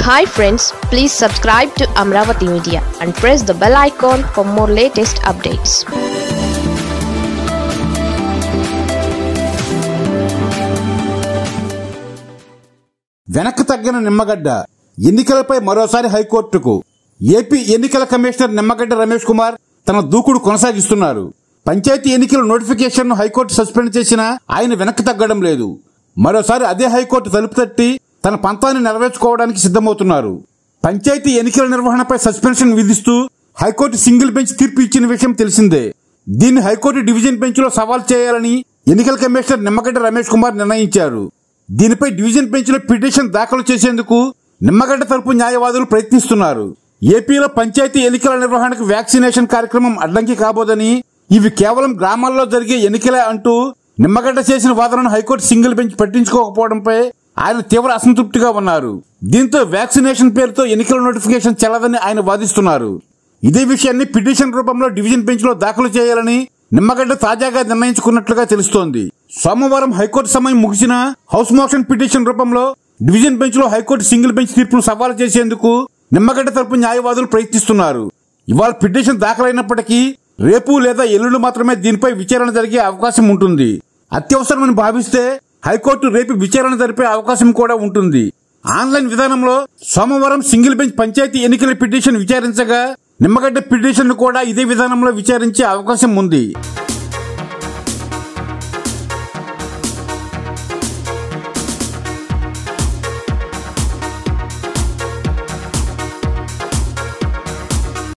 hi friends please subscribe to Amaravati media and press the bell icon for more latest updates వెనక్కి తగ్గిన నిమ్మగడ్డ ఎన్నికలపై మరోసారి హైకోర్టుకు ఏపీ ఎన్నికల కమిషనర్ నిమ్మగడ్డ రమేష్ కుమార్ తన దూకుడు కొనసాగిస్తున్నారు పంచాయతీ ఎన్నికల నోటిఫికేషన్ హైకోర్టు సస్పెండ్ చేసినా ఆయన వెనక్కి తగ్గడం లేదు మరోసారి అదే హైకోర్టు తలుపు తట్టి తన పంతాన్ని నెరవేర్చుకోవడానికి సిద్ధమవుతున్నారు పంచాయతీ ఎన్నికల నిర్వహణపై సస్పెన్షన్ విధిస్తూ హైకోర్టు సింగిల్ బెంచ్ తీర్పు ఇచ్చిన విషయం తెలిసిందే దీన్ని హైకోర్టు డివిజన్ బెంచ్ లో సవాల్ చేయాలని ఎన్నికల కమిషనర్ నిమ్మగడ్డ రమేష్ కుమార్ నిర్ణయించారు దీనిపై డివిజన్ బెంచ్ లో పిటిషన్ దాఖలు చేసేందుకు నిమ్మగడ్డ తరపు న్యాయవాదులు ప్రయత్నిస్తున్నారు ఏపీలో పంచాయతీ ఎన్నికల నిర్వహణకు వ్యాక్సినేషన్ కార్యక్రమం అడ్డంకి కాబోదని ఇవి కేవలం గ్రామాల్లో జరిగే ఎన్నికలే అంటూ నిమ్మగడ్డ చేసిన వాదనను హైకోర్టు సింగిల్ బెంచ్ పట్టించుకోకపోవడంపై ఆయన తీవ్ర అసంతృప్తిగా ఉన్నారు దీంతో వ్యాక్సినేషన్ పేరుతో ఎన్నికల నోటిఫికేషన్ చెల్లదని ఆయన వాదిస్తున్నారు ఇదే విషయాన్ని పిటిషన్ రూపంలో డివిజన్ బెంచ్ లో దాఖలు చేయాలని నిమ్మగడ్డ తాజాగా నిర్ణయించుకున్నట్లుగా తెలుస్తోంది సోమవారం హైకోర్టు సమయం ముగిసిన హౌస్ మోషన్ పిటిషన్ రూపంలో డివిజన్ బెంచ్ లో హైకోర్టు సింగిల్ బెంచ్ తీర్పును సవాలు చేసేందుకు నిమ్మగడ్డ తరపు న్యాయవాదులు ప్రయత్నిస్తున్నారు ఇవాళ పిటిషన్ దాఖలైనప్పటికీ రేపు లేదా ఎల్లుండి మాత్రమే దీనిపై విచారణ జరిగే అవకాశం ఉంటుంది అత్యవసరమని భావిస్తే హైకోర్టు రేపు విచారణ జరిపే అవకాశం కూడా ఉంటుంది ఆన్లైన్ విధానంలో సోమవారం సింగిల్ బెంచ్ పంచాయతీ ఎన్నికల పిటిషన్ విచారించగా నిమ్మగడ్డ పిటిషన్ కూడా ఇదే విధానంలో విచారించే అవకాశం ఉంది